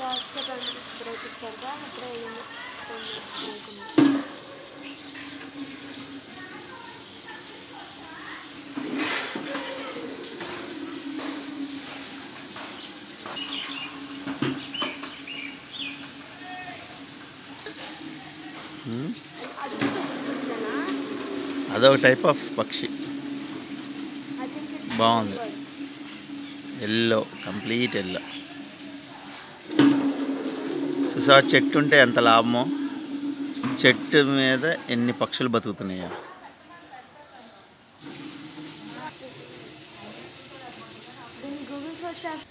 రాస్తే బ్రేక్ ఇస్తారు కదా అప్పుడే ఏదైనా బ్రేక్ ఉంది ఉమ్. అది చూపించానా అదొక టైప్ ఆఫ్ పక్షి ఐ థింక్ ఇట్స్ బాగుంది. ఎల్లో కంప్లీట్ ఎల్లో చూసా చెట్టు ఉంటే ఎంత లాభమో చెట్టు మీద ఎన్ని పక్షులు బతుకుతున్నాయో దీన్ని గూగుల్ సెర్చ్ చేస్తే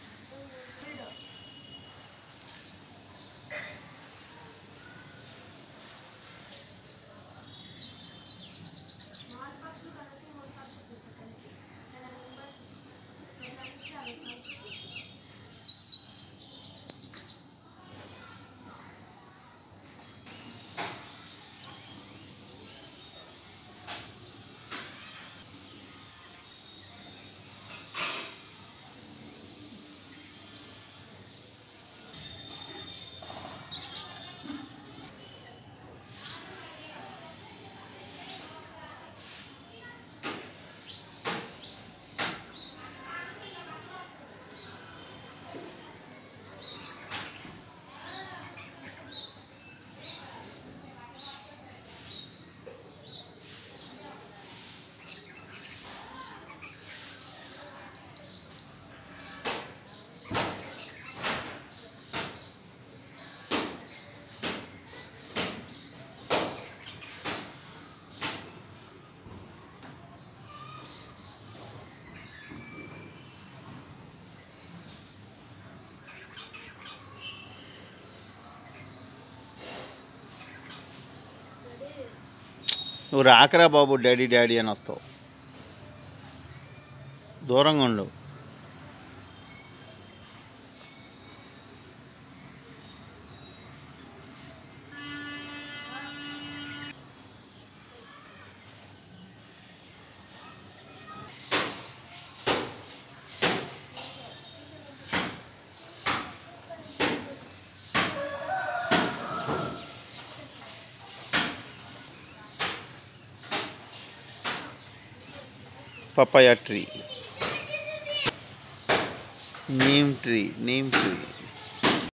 నువ్వు రాకరా బాబు డాడీ డాడీ అని వస్తావు దూరంగా ఉండు papaya tree neem tree neem tree